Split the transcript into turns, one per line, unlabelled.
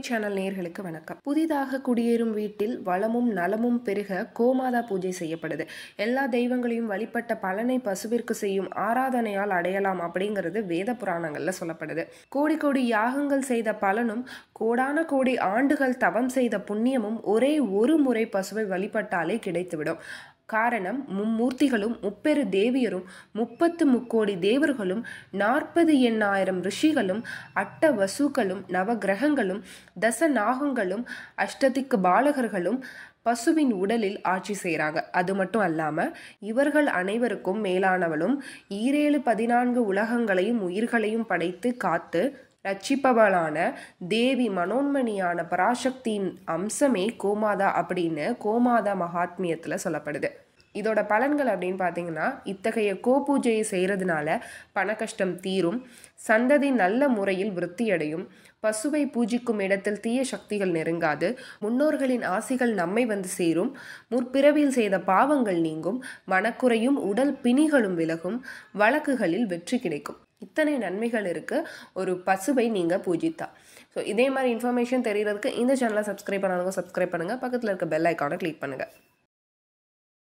channel நேயர்களுக்கு வணக்கம் புதிதாக குடியேறும் வீட்டில் வளமும் நலமும் பெருக கோமாதா பூஜை செய்யப்படுது எல்லா தெய்வங்களையும் வழிபட்ட பலனை பசுவிற்கு செய்யும் ஆராதனையால் அடையலாம் அப்படிங்கிறது வேத புராணங்கள்ல சொல்லப்படுது கோடி கோடி யாகங்கள் செய்த பலனும் கோடான கோடி ஆண்டுகள் தவம் செய்த புண்ணியமும் ஒரே ஒரு முறை பசுவை வழிபட்டாலே கிடைத்துவிடும் காரணம் மும்மூர்த்திகளும் முப்பெரு தேவியரும் முப்பத்து முக்கோடி தேவர்களும் நாற்பது எண்ணாயிரம் ரிஷிகளும் அட்ட வசுக்களும் நவகிரகங்களும் தச நாகங்களும் அஷ்டதிக்கு பாலகர்களும் பசுவின் உடலில் ஆட்சி செய்கிறாங்க அது மட்டும் அல்லாமல் இவர்கள் அனைவருக்கும் மேலானவளும் ஈரேழு பதினான்கு உலகங்களையும் உயிர்களையும் படைத்து காத்து ரட்சிப்பவளான தேவி மனோன்மணியான பராசக்தியின் அம்சமே கோமாதா அப்படின்னு கோமாதா மகாத்மியத்தில் சொல்லப்படுது இதோட பலன்கள் அப்படின்னு பார்த்தீங்கன்னா இத்தகைய கோபூஜையை செய்கிறதுனால பண கஷ்டம் தீரும் சந்ததி நல்ல முறையில் விருத்தியடையும் பசுவை பூஜிக்கும் இடத்தில் தீய சக்திகள் நெருங்காது முன்னோர்களின் ஆசிகள் நம்மை வந்து சேரும் முற்பிறவியில் செய்த பாவங்கள் நீங்கும் மனக்குறையும் உடல் பிணிகளும் விலகும் வழக்குகளில் வெற்றி கிடைக்கும் இத்தனை நன்மைகள் இருக்குது ஒரு பசுவை நீங்கள் பூஜித்தா ஸோ இதே மாதிரி இன்ஃபர்மேஷன் தெரியறதுக்கு இந்த சேனலை சப்ஸ்கிரைப் பண்ணாதவங்க சப்ஸ்கிரைப் பண்ணுங்கள் பக்கத்தில் இருக்க பெல் ஐக்கானை கிளிக் பண்ணுங்கள்